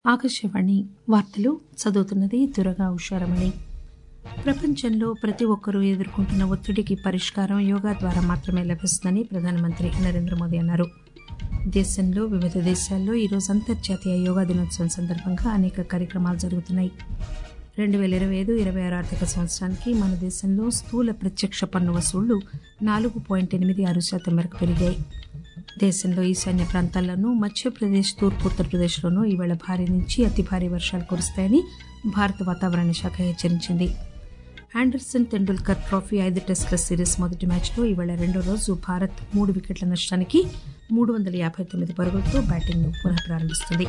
ఆకాశవాణి వార్తలు చదువుతున్నది దురగా ఉషారమణి ప్రపంచంలో ప్రతి ఒక్కరూ ఎదుర్కొంటున్న ఒత్తిడికి పరిష్కారం యోగా ద్వారా మాత్రమే లభిస్తుందని ప్రధానమంత్రి నరేంద్ర మోదీ అన్నారు దేశంలో వివిధ దేశాల్లో ఈరోజు అంతర్జాతీయ యోగా దినోత్సవం సందర్భంగా అనేక కార్యక్రమాలు జరుగుతున్నాయి రెండు పేల ఇరవై ఐదు ఇరవై ఆరు ఆర్థిక సంవత్సరానికి మన దేశంలో స్థూల ప్రత్యక్ష పన్ను వసూళ్లు నాలుగు పాయింట్ ఎనిమిది ఆరు శాతం మేరకు పెరిగాయి దేశంలో ఈశాన్య ప్రాంతాల్లోనూ మధ్యప్రదేశ్ తూర్పు ఉత్తరప్రదేశ్లోనూ ఈవేళ భారీ నుంచి అతి భారీ వర్షాలు కురుస్తాయని భారత వాతావరణ శాఖ హెచ్చరించింది ఆండర్సన్ తెండూల్కర్ ట్రోఫీ ఐదు టెస్టుల సిరీస్ మొదటి మ్యాచ్లో ఈవేళ రెండో రోజు భారత్ మూడు వికెట్ల నష్టానికి మూడు వందల యాభై తొమ్మిది పరుగులతో బ్యాటింగ్ను పునః ప్రారంభిస్తుంది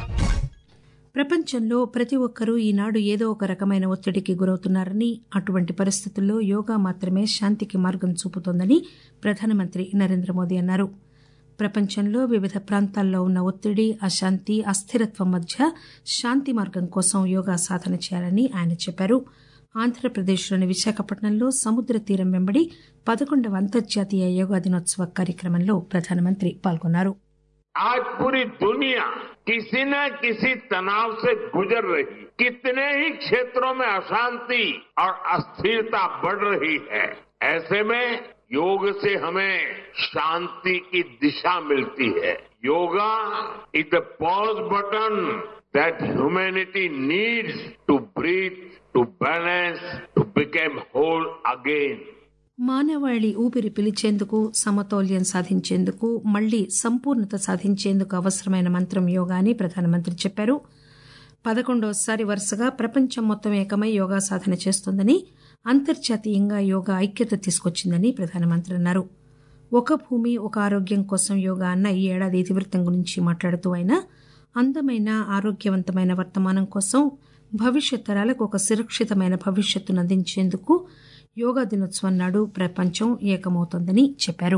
ప్రపంచంలో ప్రతి ఒక్కరూ ఈనాడు ఏదో ఒక రకమైన ఒత్తిడికి గురవుతున్నారని అటువంటి పరిస్థితుల్లో యోగా మాత్రమే శాంతికి మార్గం చూపుతోందని ప్రధానమంత్రి నరేంద్ర మోదీ అన్నారు ప్రపంచంలో వివిధ ప్రాంతాల్లో ఉన్న ఒత్తిడి అశాంతి అస్థిరత్వం మధ్య శాంతి మార్గం కోసం యోగా సాధన చేయాలని ఆయన చెప్పారు ఆంధ్రప్రదేశ్లోని విశాఖపట్నంలో సముద్ర తీరం వెంబడి పదకొండవ అంతర్జాతీయ యోగా దినోత్సవ కార్యక్రమంలో ప్రధానమంత్రి పాల్గొన్నారు आज पूरी दुनिया किसी न किसी तनाव से गुजर रही कितने ही क्षेत्रों में अशांति और अस्थिरता बढ़ रही है ऐसे में योग से हमें शांति की दिशा मिलती है yoga is the pause button that humanity needs to breathe to balance to became whole again మానవాళి ఊపిరి పిలిచేందుకు సమతౌల్యం సాధించేందుకు మళ్లీ సంపూర్ణత సాధించేందుకు అవసరమైన మంత్రం యోగా అని ప్రధానమంత్రి చెప్పారు పదకొండవసారి వరుసగా ప్రపంచం మొత్తం ఏకమై యోగా సాధన చేస్తోందని అంతర్జాతీయంగా యోగా ఐక్యత తీసుకొచ్చిందని ప్రధానమంత్రి అన్నారు ఒక భూమి ఒక ఆరోగ్యం కోసం యోగా అన్న ఈ ఏడాది ఇతివృత్తం గురించి మాట్లాడుతూ ఆయన అందమైన ఆరోగ్యవంతమైన వర్తమానం కోసం భవిష్యత్ తరాలకు ఒక సురక్షితమైన భవిష్యత్తును అందించేందుకు యోగా దినోత్సవం నాడు ప్రపంచం ఏకమవుతోందని చెప్పారు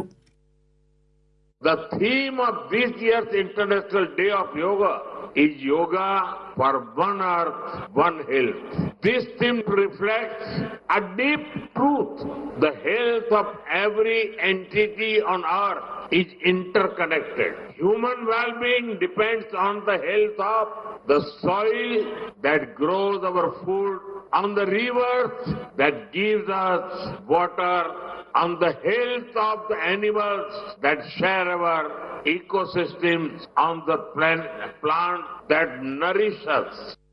The theme of this year's International Day of Yoga is Yoga for One Earth, One Health. This theme reflects a deep truth. The health of every entity on earth is interconnected. Human well-being depends on the health of the soil that grows our food, on the rivers that gives us water, on the health of the animals that share our ecosystems, on the plant, plant that nourish us.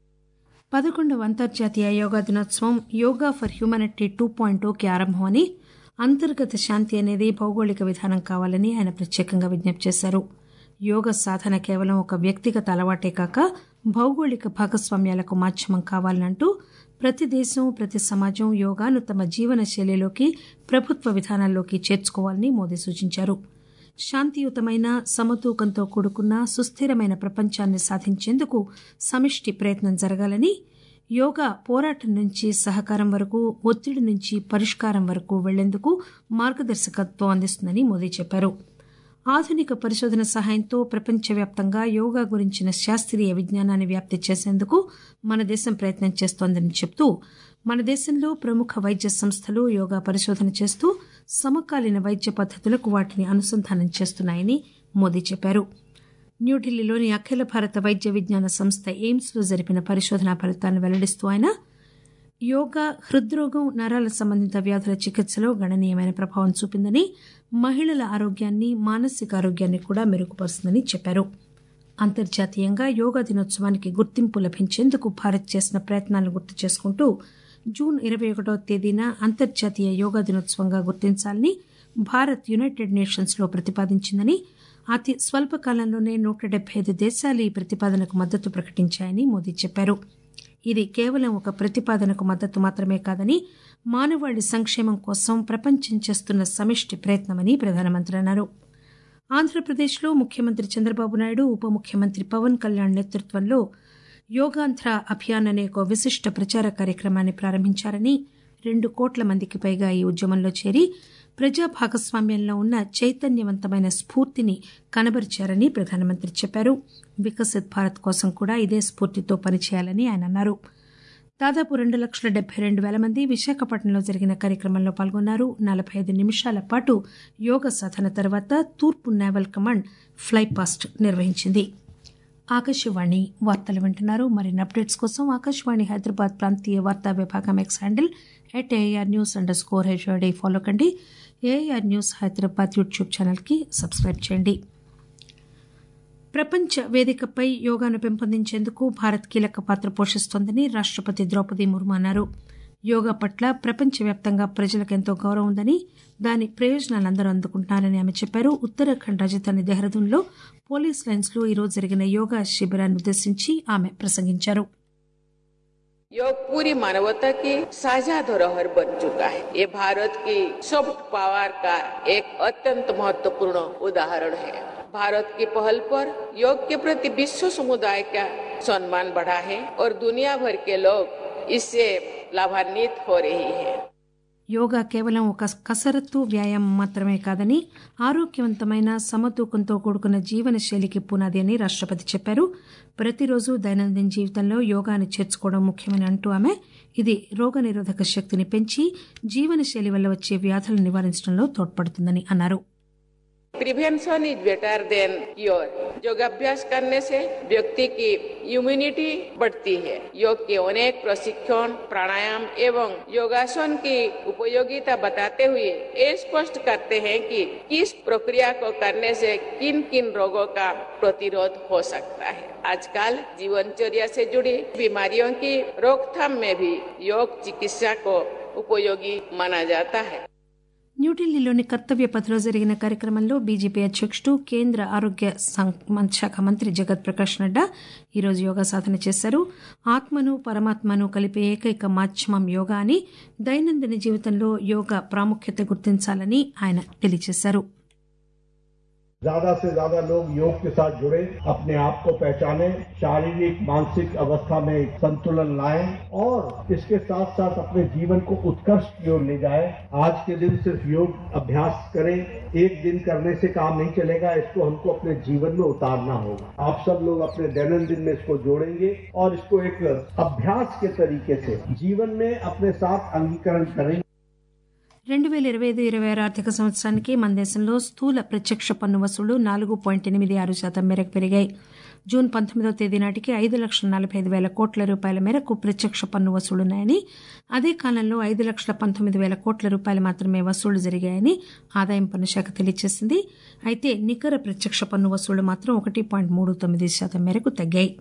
పదకొండవ అంతర్జాతీయ యోగా దినోత్సవం yoga for humanity two point ఓకి ఆరంభం అని అంతర్గత శాంతి అనేది భౌగోళిక విధానం కావాలని ఆయన ప్రత్యేకంగా విజ్ఞప్తి చేశారు యోగ సాధన కేవలం ఒక వ్యక్తిగత అలవాటే కాక భౌగోళిక భాగస్వామ్యాలకు మాధ్యమం కావాలంటూ ప్రతి దేశం ప్రతి సమాజం యోగాను తమ జీవన శైలిలోకి ప్రభుత్వ విధానాల్లోకి చేర్చుకోవాలని మోదీ సూచించారు శాంతియుతమైన సమతూకంతో కూడుకున్న సుస్థిరమైన ప్రపంచాన్ని సాధించేందుకు సమిష్టి ప్రయత్నం జరగాలని యోగా పోరాటం నుంచి సహకారం వరకు ఒత్తిడి నుంచి పరిష్కారం వరకు వెళ్లేందుకు మార్గదర్శకత్వం అందిస్తుందని మోదీ చెప్పారు ఆధునిక పరిశోధన సహాయంతో ప్రపంచవ్యాప్తంగా యోగా గురించిన శాస్త్రీయ విజ్ఞానాన్ని వ్యాప్తి చేసేందుకు మన దేశం ప్రయత్నం చేస్తోందని చెబుతూ మన దేశంలో ప్రముఖ వైద్య సంస్థలు యోగా పరిశోధన చేస్తూ సమకాలీన వైద్య పద్దతులకు వాటిని అనుసంధానం చేస్తున్నాయని మోదీ చెప్పారు న్యూఢిల్లీలోని అఖిల భారత వైద్య విజ్ఞాన సంస్థ ఎయిమ్స్ లో జరిపిన పరిశోధనా ఫలితాలను వెల్లడిస్తూ ఆయన యోగా హృద్రోగం నరాల సంబంధిత వ్యాధుల చికిత్సలో గణనీయమైన ప్రభావం చూపిందని మహిళల ఆరోగ్యాన్ని మానసిక ఆరోగ్యాన్ని కూడా మెరుగుపరుస్తుందని చెప్పారు అంతర్జాతీయంగా యోగా దినోత్సవానికి గుర్తింపు లభించేందుకు భారత్ చేసిన ప్రయత్నాలను గుర్తు చేసుకుంటూ జూన్ ఇరవై ఒకటో తేదీన అంతర్జాతీయ యోగా దినోత్సవంగా గుర్తించాలని భారత్ యునైటెడ్ నేషన్స్ లో ప్రతిపాదించిందని అతి స్వల్ప కాలంలోనే నూట డెబ్బై ఐదు దేశాలు ఈ ప్రతిపాదనకు మద్దతు ప్రకటించాయని మోదీ చెప్పారు ఇది కేవలం ఒక ప్రతిపాదనకు మద్దతు మాత్రమే కాదని మానవాళి సంక్షేమం కోసం ప్రపంచం చేస్తున్న సమిష్టి ప్రయత్నమని ప్రధానమంత్రి అన్నారు ఆంధ్రప్రదేశ్లో ముఖ్యమంత్రి చంద్రబాబు నాయుడు ఉప ముఖ్యమంత్రి పవన్ కళ్యాణ్ నేతృత్వంలో యోగాంధ్ర అభియాన్ అనే ఒక విశిష్ట ప్రచార కార్యక్రమాన్ని ప్రారంభించారని రెండు కోట్ల మందికి పైగా ఈ ఉద్యమంలో చేరి ప్రజా భాగస్వామ్యంలో ఉన్న చైతన్యవంతమైన స్ఫూర్తిని కనబరిచారని ప్రధానమంత్రి చెప్పారు వికసిత్ భారత్ కోసం కూడా ఇదే స్ఫూర్తితో పనిచేయాలని ఆయన అన్నారు దాదాపు రెండు లక్షల డెబ్బై రెండు వేల మంది విశాఖపట్నంలో జరిగిన కార్యక్రమంలో పాల్గొన్నారు నలభై ఐదు నిమిషాల పాటు యోగ సాధన తర్వాత తూర్పు నేవల్ కమాండ్ ఫ్లై పాస్ట్ నిర్వహించింది ఆకాశవాణి వార్తలు వింటున్నారు మరిన్ని అప్డేట్స్ కోసం ఆకాశవాణి హైదరాబాద్ ప్రాంతీయ వార్తా విభాగం X handle at AR news underscore HOD follow కండి ఏఆర్ న్యూస్ హైదరాబాద్ యూట్యూబ్ ఛానల్కి సబ్స్క్రైబ్ చేయండి ప్రపంచ వేదికపై యోగాను పెంపొందించేందుకు భారత్ కీలక పాత్ర పోషిస్తోందని రాష్టపతి ద్రౌపది ముర్ము అన్నారు యోగా పట్ల ప్రపంచవ్యాప్తంగా ప్రజలకు ఎంతో గౌరవం ఉందని దాని ప్రయోజనాలు అందరూ అందుకుంటున్నారని ఆమె చెప్పారు ఉత్తరాఖండ్ రాజధాని దెహ్రాదూన్లో పోలీస్ లైన్స్ లో ఈరోజు జరిగిన యోగా శిబిరాన్ని ఉద్దేశించి ఆమె ప్రసంగించారు योग पूरी मानवता की साझा धरोहर बन चुका है ये भारत की सॉफ्ट पावर का एक अत्यंत महत्वपूर्ण उदाहरण है भारत की पहल पर योग के प्रति विश्व समुदाय का सम्मान बढ़ा है और दुनिया भर के लोग इससे लाभान्वित हो रही हैं। యోగా కేవలం ఒక కసరత్తు వ్యాయామం మాత్రమే కాదని ఆరోగ్యవంతమైన సమతూకంతో కూడుకున్న జీవన శైలికి పునాది అని రాష్టపతి చెప్పారు ప్రతిరోజు దైనందిన జీవితంలో యోగాను చేర్చుకోవడం ముఖ్యమని అంటూ ఆమె ఇది రోగనిరోధక శక్తిని పెంచి జీవనశైలి వల్ల వచ్చే వ్యాధులను నివారించడంలో తోడ్పడుతుందని అన్నారు prevention is better than cure योगाभ्यास करने से व्यक्ति की इम्यूनिटी बढ़ती है योग के अनेक प्रशिक्षण प्राणायाम एवं योगासन की उपयोगिता बताते हुए ये स्पष्ट करते हैं कि किस प्रक्रिया को करने से किन किन रोगों का प्रतिरोध हो सकता है आजकल जीवनचर्या से जुड़ी बीमारियों की रोकथाम में भी योग चिकित्सा को उपयोगी माना जाता है న్యూఢిల్లీలోని కర్తవ్య పథలో జరిగిన కార్యక్రమంలో బీజేపీ అధ్యకుడు కేంద్ర ఆరోగ్య శాఖ మంత్రి జగత్ ప్రకాష్ నడ్డా ఈరోజు యోగా సాధన చేశారు ఆత్మను పరమాత్మను కలిపే ఏకైక మాధ్యమం యోగా అని దైనందిన జీవితంలో యోగా ప్రాముఖ్యత గుర్తించాలని ఆయన తెలియజేశారు ज्यादा से ज्यादा लोग योग के साथ जुड़े अपने आप को पहचाने शारीरिक मानसिक अवस्था में एक संतुलन लाएं और इसके साथ साथ अपने जीवन को उत्कृष्ट की ओर ले जाए आज के दिन सिर्फ योग अभ्यास करें एक दिन करने से काम नहीं चलेगा इसको हमको अपने जीवन में उतारना होगा आप सब लोग अपने दैनंदिन में इसको जोड़ेंगे और इसको एक अभ्यास के तरीके से जीवन में अपने साथ अंगीकरण करेंगे రెండు పేల ఇరవై ఐదు ఇరవై ఆరు ఆర్థిక సంవత్సరానికి మన దేశంలో స్థూల ప్రత్యక్ష పన్ను వసూళ్లు నాలుగు పాయింట్ ఎనిమిది ఆరు శాతం మేరకు పెరిగాయి జూన్ పంతొమ్మిదవ తేదీ నాటికి ఐదు లక్షల నలభై ఐదు వేల కోట్ల రూపాయల మేరకు ప్రత్యక్ష పన్ను వసూళ్లున్నాయని అదే కాలంలో ఐదు లక్షల పంతొమ్మిది వేల కోట్ల రూపాయలు మాత్రమే వసూళ్లు జరిగాయని ఆదాయం పన్ను శాఖ తెలియజేసింది అయితే నికర ప్రత్యక్ష పన్ను వసూళ్లు మాత్రం ఒకటి పాయింట్ మూడు తొమ్మిది శాతం మేరకు తగ్గాయి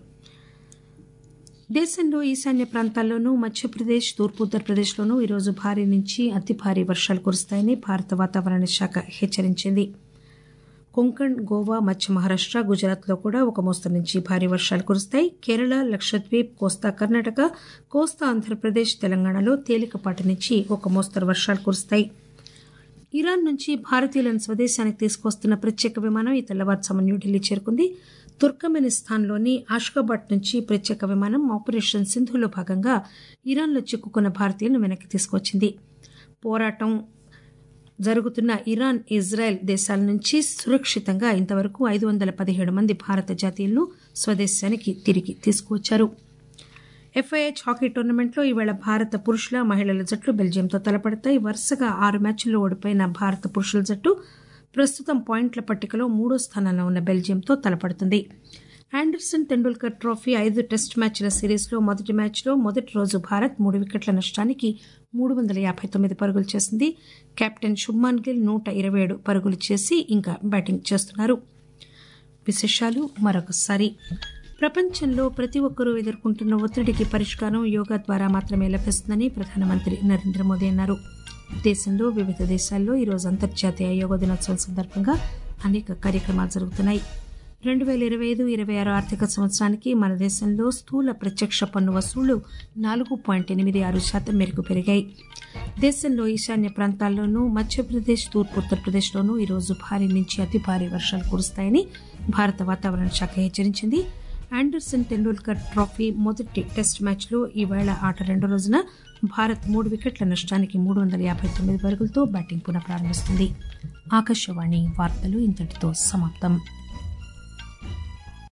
దేశంలో ఈశాన్య ప్రాంతాల్లోనూ మధ్యప్రదేశ్ తూర్పు ఉత్తరప్రదేశ్లోనూ ఈరోజు భారీ నుంచి అతి భారీ వర్షాలు కురుస్తాయని భారత వాతావరణ శాఖ హెచ్చరించింది కొంకణ్ గోవా మధ్య మహారాష్ట గుజరాత్లో కూడా ఒక మోస్తరు నుంచి భారీ వర్షాలు కురుస్తాయి కేరళ లక్షద్వీప్ కోస్తా కర్ణాటక కోస్తా ఆంధ్రప్రదేశ్ తెలంగాణలో తేలికపాటి నుంచి ఒక మోస్తరు వర్షాలు కురుస్తాయి ఇరాన్ నుంచి భారతీయులను స్వదేశానికి తీసుకొస్తున్న ప్రత్యేక విమానం ఈ తెల్లవారుజామున న్యూఢిల్లీ చేరుకుంది తుర్కమెనిస్తాన్లోని ఆష్గాబాద్ నుంచి ప్రత్యేక విమానం ఆపరేషన్ సింధులో భాగంగా ఇరాన్లో చిక్కుకున్న భారతీయులను వెనక్కి తీసుకొచ్చింది పోరాటం జరుగుతున్న ఇరాన్ ఇజ్రాయెల్ దేశాల నుంచి సురక్షితంగా ఇంతవరకు ఐదు వందల పదిహేడు మంది భారత జాతీయులను స్వదేశానికి తిరిగి తీసుకువచ్చారు ఎఫ్ఐహెచ్ హాకీ టోర్నమెంట్లో ఈవేళ భారత పురుషుల మహిళల జట్లు బెల్జియంతో తలపడతాయి వరుసగా ఆరు మ్యాచ్ల్లో ఓడిపోయిన భారత పురుషుల జట్టు ప్రస్తుతం పాయింట్ల పట్టికలో మూడో స్థానంలో ఉన్న బెల్జియంతో తలపడుతుంది ఆండర్సన్ తెండూల్కర్ ట్రోఫీ ఐదు టెస్ట్ మ్యాచ్ల సిరీస్లో మొదటి మ్యాచ్లో మొదటి రోజు భారత్ మూడు వికెట్ల నష్టానికి మూడు వందల యాభై తొమ్మిది పరుగులు చేసింది కెప్టెన్ శుభ్మాన్ గిల్ నూట ఇరవై ఏడు పరుగులు చేసి ఇంకా బ్యాటింగ్ చేస్తున్నారు విశేషాలు మరొకసారి ప్రపంచంలో ప్రతి ఒక్కరూ ఎదుర్కొంటున్న ఒత్తిడికి పరిష్కారం యోగా ద్వారా మాత్రమే లభిస్తుందని ప్రధానమంత్రి నరేంద్ర మోదీ అన్నారు దేశంలో వివిధ దేశాల్లో ఈరోజు అంతర్జాతీయ యోగా దినోత్సవం సందర్భంగా అనేక కార్యక్రమాలు జరుగుతున్నాయి రెండు పేల ఇరవై ఐదు ఇరవై ఆరు ఆర్థిక సంవత్సరానికి మన దేశంలో స్థూల ప్రత్యక్ష పన్ను వసూళ్లు నాలుగు పాయింట్ ఎనిమిది ఆరు శాతం మేరకు పెరిగాయి దేశంలో ఈశాన్య ప్రాంతాల్లోనూ మధ్యప్రదేశ్ తూర్పు ఉత్తరప్రదేశ్లోనూ ఈరోజు భారీ నుంచి అతి భారీ వర్షాలు కురుస్తాయని భారత వాతావరణ శాఖ హెచ్చరించింది ఆండర్సన్ టెండూల్కర్ ట్రోఫీ మొదటి టెస్ట్ మ్యాచ్లో ఈవేళ ఆట రెండో రోజున భారత్ మూడు వికెట్ల నష్టానికి మూడు వందల యాభై తొమ్మిది పరుగులతో బ్యాటింగ్ పునః ప్రారంభిస్తుంది ఆకాశవాణి వార్తలు ఇంతటితో సమాప్తం